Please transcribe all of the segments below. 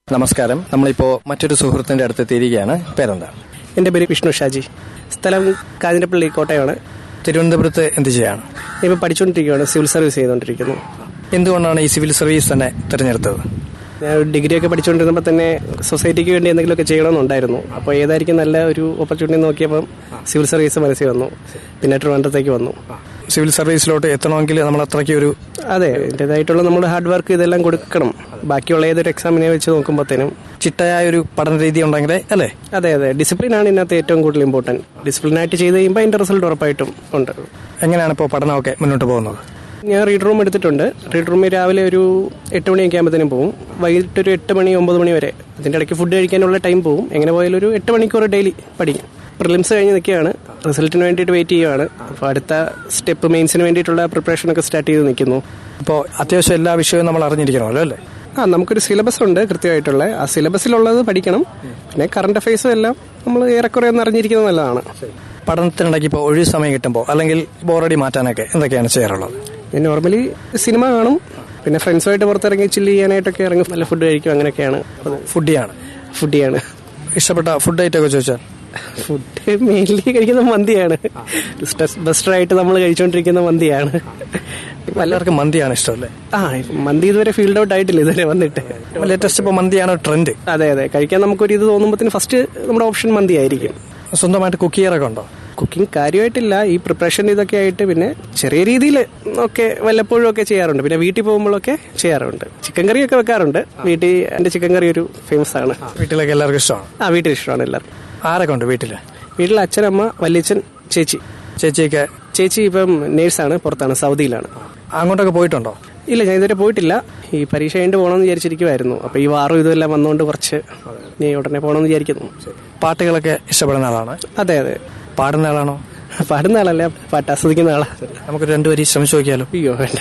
നമസ്കാരം നമ്മളിപ്പോ മറ്റൊരു സുഹൃത്തിന്റെ അടുത്ത് എത്തിയിരിക്കുകയാണ് പേരെന്താ എൻ്റെ പേര് വിഷ്ണു ഷാജി സ്ഥലം കാഞ്ഞിരപ്പള്ളി കോട്ടയമാണ് തിരുവനന്തപുരത്ത് എന്ത് ചെയ്യാണ് ഇപ്പോൾ പഠിച്ചുകൊണ്ടിരിക്കുകയാണ് സിവിൽ സർവീസ് ചെയ്തുകൊണ്ടിരിക്കുന്നു എന്തുകൊണ്ടാണ് ഈ സിവിൽ സർവീസ് തന്നെ തിരഞ്ഞെടുത്തത് ഞാൻ ഡിഗ്രിയൊക്കെ പഠിച്ചുകൊണ്ടിരുന്നപ്പോൾ തന്നെ സൊസൈറ്റിക്ക് വേണ്ടി എന്തെങ്കിലുമൊക്കെ ചെയ്യണമെന്നുണ്ടായിരുന്നു അപ്പോൾ ഏതായിരിക്കും നല്ല ഒരു ഓപ്പർച്യൂണിറ്റി നോക്കിയപ്പം സിവിൽ സർവീസ് മനസ്സിൽ വന്നു പിന്നെ ട്രിവാൻഡ്രത്തേക്ക് വന്നു സിവിൽ സർവീസിലോട്ട് എത്തണമെങ്കിൽ നമ്മൾ അത്രയ്ക്ക് ഒരു അതെ അതിൻ്റെതായിട്ടുള്ള നമ്മുടെ ഹാർഡ് വർക്ക് ഇതെല്ലാം കൊടുക്കണം ബാക്കിയുള്ള ഏതൊരു എക്സാമിനെ വെച്ച് നോക്കുമ്പോഴത്തേനും ചിട്ടയായ ഒരു പഠന രീതി ഉണ്ടെങ്കിലേ അല്ലേ അതെ അതെ ഡിസിപ്ലിനാണ് ഇതിനകത്ത് ഏറ്റവും കൂടുതൽ ഇമ്പോർട്ടൻറ്റ് ഡിസിപ്ലിനായിട്ട് ചെയ്ത് കഴിയുമ്പോൾ അതിൻ്റെ റിസൾട്ട് ഉറപ്പായിട്ടും ഉണ്ട് എങ്ങനെയാണ് ഇപ്പോൾ പഠനമൊക്കെ മുന്നോട്ട് പോകുന്നത് ഞാൻ റീഡ് റൂം എടുത്തിട്ടുണ്ട് റീഡ് റൂമിൽ രാവിലെ ഒരു എട്ട് മണിയൊക്കെ ആകുമ്പോഴത്തേനും പോകും വൈകിട്ട് ഒരു എട്ട് മണി ഒമ്പത് മണി വരെ അതിൻ്റെ ഇടയ്ക്ക് ഫുഡ് കഴിക്കാനുള്ള ടൈം പോകും എങ്ങനെ പോയാലും ഒരു എട്ട് മണിക്കൂർ ഡെയിലി പഠിക്കും പ്രിലിംസ് കഴിഞ്ഞ് നിൽക്കുകയാണ് റിസൾട്ടിന് വേണ്ടിയിട്ട് വെയിറ്റ് ചെയ്യുകയാണ് അപ്പോൾ അടുത്ത സ്റ്റെപ്പ് മെയിൻസിന് വേണ്ടിയിട്ടുള്ള പ്രിപ്പറേഷനൊക്കെ സ്റ്റാർട്ട് ചെയ്ത് നിൽക്കുന്നു ഇപ്പോൾ അത്യാവശ്യം എല്ലാ വിഷയവും നമ്മൾ അറിഞ്ഞിരിക്കണമല്ലോ അല്ലേ ആ നമുക്കൊരു സിലബസ് ഉണ്ട് കൃത്യമായിട്ടുള്ള ആ സിലബസിലുള്ളത് പഠിക്കണം പിന്നെ കറണ്ട് അഫയേഴ്സും എല്ലാം നമ്മൾ ഏറെക്കുറെ ഒന്ന് അറിഞ്ഞിരിക്കുന്നത് നല്ലതാണ് പഠനത്തിനിടയ്ക്ക് ഇപ്പോൾ ഒഴിവ് സമയം കിട്ടുമ്പോൾ അല്ലെങ്കിൽ ബോറടി മാറ്റാനൊക്കെ എന്തൊക്കെയാണ് ചെയ്യാറുള്ളത് ഞാൻ നോർമലി സിനിമ കാണും പിന്നെ ഫ്രണ്ട്സുമായിട്ട് പുറത്തിറങ്ങി ചില്ല് ചെയ്യാനായിട്ടൊക്കെ ഇറങ്ങും നല്ല ഫുഡ് കഴിക്കും അങ്ങനെയൊക്കെയാണ് ഫുഡിയാണ് ഫുഡിയാണ് ഇഷ്ടപ്പെട്ട ഫുഡ് ഐറ്റം ഒക്കെ ചോദിച്ചാൽ ഫുഡ് മെയിൻലി കഴിക്കുന്ന മന്തിയാണ് സ്ട്രെസ് ബസ്റ്റർ ആയിട്ട് നമ്മൾ കഴിച്ചുകൊണ്ടിരിക്കുന്ന മന്തിയാണ് എല്ലാവർക്കും മന്തിയാണ് ഇഷ്ടമല്ലേ ആ മന്തി ഇതുവരെ ഫീൽഡ് ഔട്ട് ആയിട്ടില്ല ഇതുവരെ വന്നിട്ട് ലേറ്റസ്റ്റ് ഇപ്പോൾ മന്തിയാണ് ട്രെൻഡ് അതെ അതെ കഴിക്കാൻ നമുക്കൊരു ഇത് തോന്നുമ്പോഴത്തേന് ഫസ്റ്റ് നമ്മുടെ ഓപ്ഷൻ മന്തി ആയിരിക്കും സ്വന്തമായിട്ട് കുക്ക് ചെയ്യാറൊക്കെ ഉണ്ടോ കുക്കിംഗ് കാര്യമായിട്ടില്ല ഈ പ്രിപ്പറേഷൻ ഇതൊക്കെ ആയിട്ട് പിന്നെ ചെറിയ രീതിയിൽ ഒക്കെ വല്ലപ്പോഴും ഒക്കെ ചെയ്യാറുണ്ട് പിന്നെ വീട്ടിൽ പോകുമ്പോഴൊക്കെ ചെയ്യാറുണ്ട് ചിക്കൻ കറിയൊക്കെ വെക്കാറുണ്ട് വീട്ടിൽ എൻ്റെ ചിക്കൻ കറി ഒരു ഫേമസ് ആണ് വീട്ടിലേക്ക് എല്ലാവർക്കും ഇഷ്ടമാണ് ആ വീട്ടിൽ ഇഷ്ടമാണ് എല്ലാവർക്കും ആരൊക്കെ ഉണ്ട് വീട്ടിൽ വീട്ടിൽ അച്ഛനമ്മ വല്യച്ഛൻ ചേച്ചി ചേച്ചിയൊക്കെ ചേച്ചി ഇപ്പം നേഴ്സാണ് പുറത്താണ് സൗദിയിലാണ് അങ്ങോട്ടൊക്കെ പോയിട്ടുണ്ടോ ഇല്ല ഞാൻ ഇതുവരെ പോയിട്ടില്ല ഈ പരീക്ഷ കഴിഞ്ഞിട്ട് പോകണമെന്ന് വിചാരിച്ചിരിക്കുമായിരുന്നു അപ്പോൾ ഈ വാറും ഇതെല്ലാം വന്നുകൊണ്ട് കുറച്ച് നീ ഉടനെ പോകണമെന്ന് വിചാരിക്കുന്നു പാട്ടുകളൊക്കെ ഇഷ്ടപ്പെടുന്ന ആളാണ് അതെ അതെ പാടുന്ന ആളാണോ പാടുന്ന ആളല്ല പാട്ട് ആസ്വദിക്കുന്ന ആളാ നമുക്ക് രണ്ടുപേരി ശ്രമിച്ചു നോക്കിയാലോ അയ്യോ വേണ്ട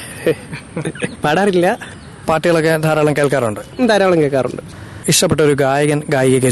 പാടാറില്ല പാട്ടുകളൊക്കെ ധാരാളം കേൾക്കാറുണ്ട് ധാരാളം കേൾക്കാറുണ്ട് ഇഷ്ടപ്പെട്ട ഒരു ഗായകൻ ഗായികയൊക്കെ